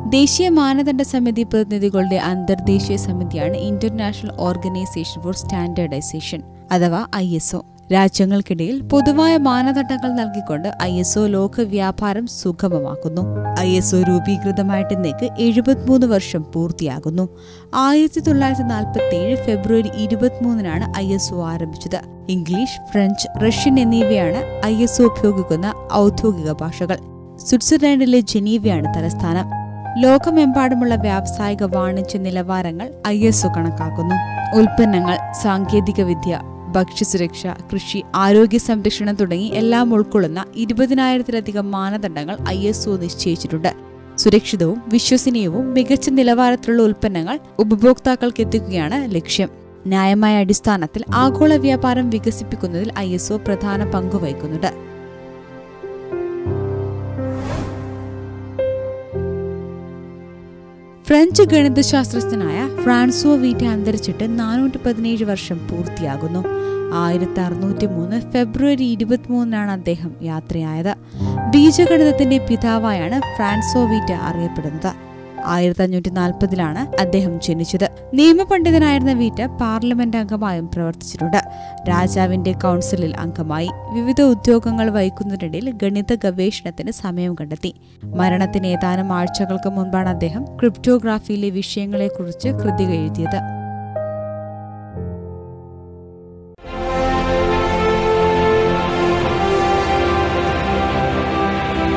ദേശീയ മാനദണ്ഡ സമിതി പ്രതിനിധികളുടെ അന്തർദേശീയ സമിതിയാണ് ഇന്റർനാഷണൽ ഓർഗനൈസേഷൻ ഫോർ സ്റ്റാൻഡേർഡൈസേഷൻ അഥവാ ഐ രാജ്യങ്ങൾക്കിടയിൽ പൊതുവായ മാനദണ്ഡങ്ങൾ നൽകിക്കൊണ്ട് ഐ എസ് ഒ ലോക വ്യാപാരം സുഗമമാക്കുന്നു ഐ എസ് ഒ രൂപീകൃതമായിട്ട് ഇന്നേക്ക് എഴുപത്തിമൂന്ന് വർഷം പൂർത്തിയാകുന്നു ആയിരത്തി തൊള്ളായിരത്തി നാൽപ്പത്തി ഏഴ് ഫെബ്രുവരി ഇരുപത്തിമൂന്നിനാണ് ഐ എസ് ഒ ആരംഭിച്ചത് ഇംഗ്ലീഷ് ഫ്രഞ്ച് റഷ്യൻ എന്നിവയാണ് ഐ എസ് ഒ ഉപയോഗിക്കുന്ന ഔദ്യോഗിക ഭാഷകൾ സ്വിറ്റ്സർലൻഡിലെ ജനീവയാണ് തലസ്ഥാനം ലോകമെമ്പാടുമുള്ള വ്യാവസായിക വാണിജ്യ നിലവാരങ്ങൾ ഐ എസ് ഒ കണക്കാക്കുന്നു ഉൽപ്പന്നങ്ങൾ സാങ്കേതികവിദ്യ ഭക്ഷ്യസുരക്ഷ കൃഷി ആരോഗ്യ സംരക്ഷണം തുടങ്ങി എല്ലാം ഉൾക്കൊള്ളുന്ന ഇരുപതിനായിരത്തിലധികം മാനദണ്ഡങ്ങൾ ഐ എസ് ഒ നിശ്ചയിച്ചിട്ടുണ്ട് സുരക്ഷിതവും വിശ്വസനീയവും മികച്ച നിലവാരത്തിലുള്ള ഉൽപ്പന്നങ്ങൾ ഉപഭോക്താക്കൾക്ക് എത്തിക്കുകയാണ് ലക്ഷ്യം ന്യായമായ അടിസ്ഥാനത്തിൽ ആഗോള വ്യാപാരം വികസിപ്പിക്കുന്നതിൽ ഐ എസ് ഒ പ്രധാന പങ്ക് വഹിക്കുന്നുണ്ട് ഫ്രഞ്ച് ഗണിതശാസ്ത്രജ്ഞനായ ഫ്രാൻസോ വീറ്റ അന്തരിച്ചിട്ട് നാനൂറ്റി പതിനേഴ് വർഷം പൂർത്തിയാകുന്നു ആയിരത്തി അറുന്നൂറ്റി മൂന്ന് ഫെബ്രുവരി ഇരുപത്തിമൂന്നിനാണ് അദ്ദേഹം യാത്രയായത് ബീജഗണിതത്തിന്റെ പിതാവായാണ് ഫ്രാൻസോ വീറ്റ അറിയപ്പെടുന്നത് ആയിരത്തി അഞ്ഞൂറ്റി നാൽപ്പതിലാണ് അദ്ദേഹം ജനിച്ചത് നിയമപണ്ഡിതനായിരുന്ന വീറ്റ പാർലമെന്റ് അംഗമായും പ്രവർത്തിച്ചിട്ടുണ്ട് രാജാവിന്റെ കൗൺസിലിൽ അംഗമായി വിവിധ ഉദ്യോഗങ്ങൾ വഹിക്കുന്നതിനിടയിൽ ഗണിത ഗവേഷണത്തിന് സമയം കണ്ടെത്തി മരണത്തിന് ഏതാനും ആഴ്ചകൾക്ക് മുൻപാണ് അദ്ദേഹം ക്രിപ്റ്റോഗ്രാഫിയിലെ വിഷയങ്ങളെക്കുറിച്ച് കൃതികൾ എഴുതിയത്